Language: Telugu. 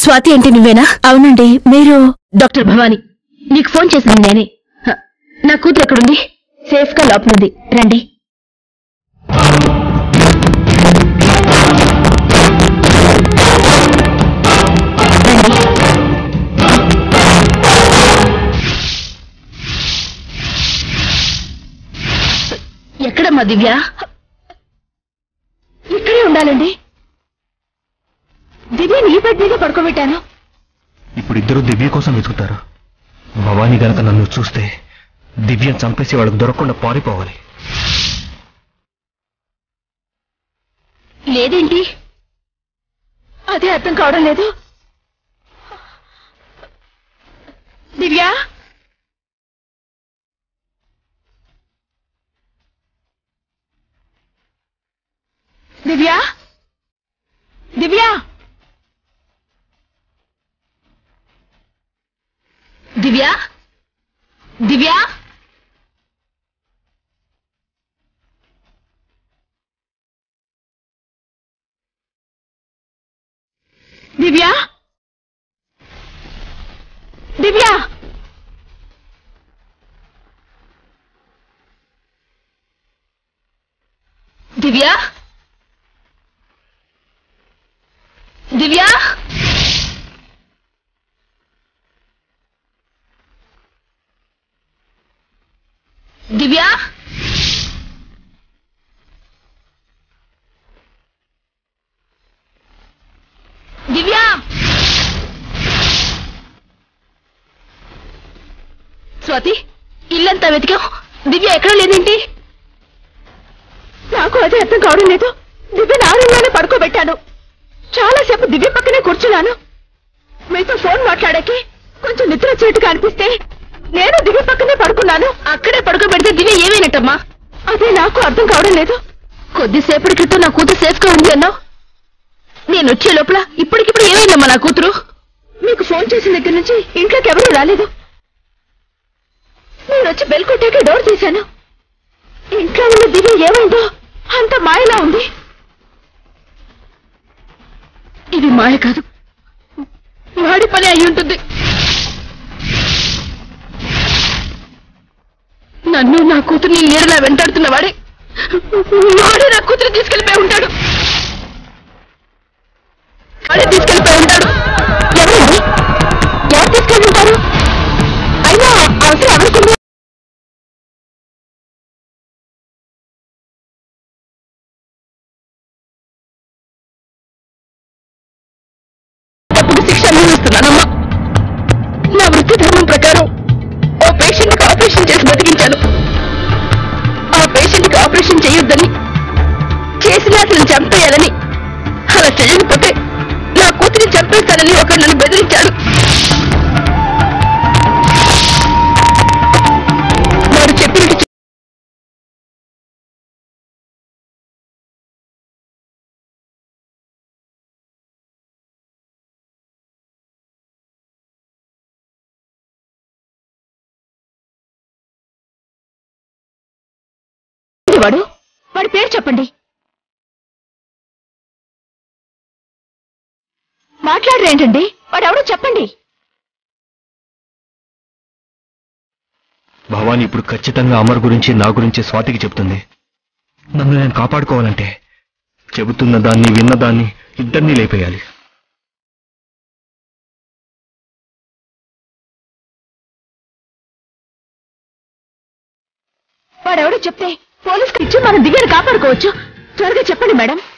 స్వాతి అంటే నువ్వేనా అవునండి మీరు డాక్టర్ భవాని నీకు ఫోన్ చేసింది నేనే హ, నా కూతురు ఎక్కడుంది సేఫ్ గా లోపలుంది రండి రండి ఎక్కడమ్మా దివ్య ఇక్కడే ఉండాలండి దివ్యని ఈ బెడ్ మీద పడుకోబెట్టాను ఇప్పుడు ఇద్దరు దివ్య కోసం వెతుకుతారు భవానీ గనక నన్ను చూస్తే దివ్యం చంపేసి వాళ్ళకు దొరకకుండా పారిపోవాలి లేదేంటి అదే అర్థం కావడం లేదు దివ్య దివ్య దివ్య దివ్య దివ్య దివ్య దివ్య దివ్య దివ్య దివ్య దివ్య స్వాతి ఇల్లంతా వెతికాం దివ్య ఎక్కడ లేదేంటి నాకు అదే అర్థం కావడం లేదు దివ్య నారంలోనే పడుకోబెట్టాను చాలాసేపు దివ్య పక్కనే కూర్చున్నాను మీతో ఫోన్ మాట్లాడాకి కొంచెం నిద్ర వచ్చేట్టుగా అనిపిస్తే నేను దివ్య పక్కనే పడుకున్నాను అక్కడే పడుకోబెడితే దివ్య ఏమైనట్టమ్మా అదే నాకు అర్థం కావడం లేదు కొద్దిసేపటి క్రితం నా కూతురు సేఫ్ గా ఉంది అన్నావు నేను వచ్చే లోపల ఇప్పటికిప్పుడు ఏమైందమ్మా నా కూతురు మీకు ఫోన్ చేసిన దగ్గర నుంచి ఇంట్లోకి ఎవరూ రాలేదు నేను వచ్చి బెల్ కొట్టాక డోర్ తీశాను ఇంట్లో ఉన్న దివ్య ఏమైందో అంత మాయలా ఉంది ఇది మాయ కాదు వాడి పని అయి ఉంటుంది నన్ను నా కూతుర్ని నీడలా వెంటాడుతున్న వాడే వాడే నా కూతురు తీసుకెళ్ళిపోయి ఉంటాడు వాడే తీసుకెళ్ళిపోయి ఉంటాడు ఎవరండి ఎవరు తీసుకెళ్ళి ఉంటారు అయినా అవసరం ఎవరికి తప్పుడు శిక్ష అనుభవిస్తున్నానమ్మా నా వృత్తి ధర్మం ప్రకారం ఓ పేషెంట్ కి ఆపరేషన్ చేసి బతికించాను ఆ పేషెంట్ కి ఆపరేషన్ చేయొద్దని చేసినా అసలు చంపేయాలని అలా చేయకపోతే నా కూతురిని చంపేస్తానని ఒకరు నన్ను బెదిరించాడు వాడు చెప్పినట్టు చే- వాడు వాడి పేరు చెప్పండి మాట్లాడరేంటండి వాడెవడో చెప్పండి భవానీ ఇప్పుడు ఖచ్చితంగా అమర్ గురించి నా గురించి స్వాతికి చెప్తుంది నన్ను నేను కాపాడుకోవాలంటే చెబుతున్న దాన్ని విన్న దాన్ని ఇద్దరినీ లేపేయాలి వాడెవడో చెప్తే పోలీసుకి ఇచ్చి మనం దివ్యను కాపాడుకోవచ్చు త్వరగా చెప్పండి మేడం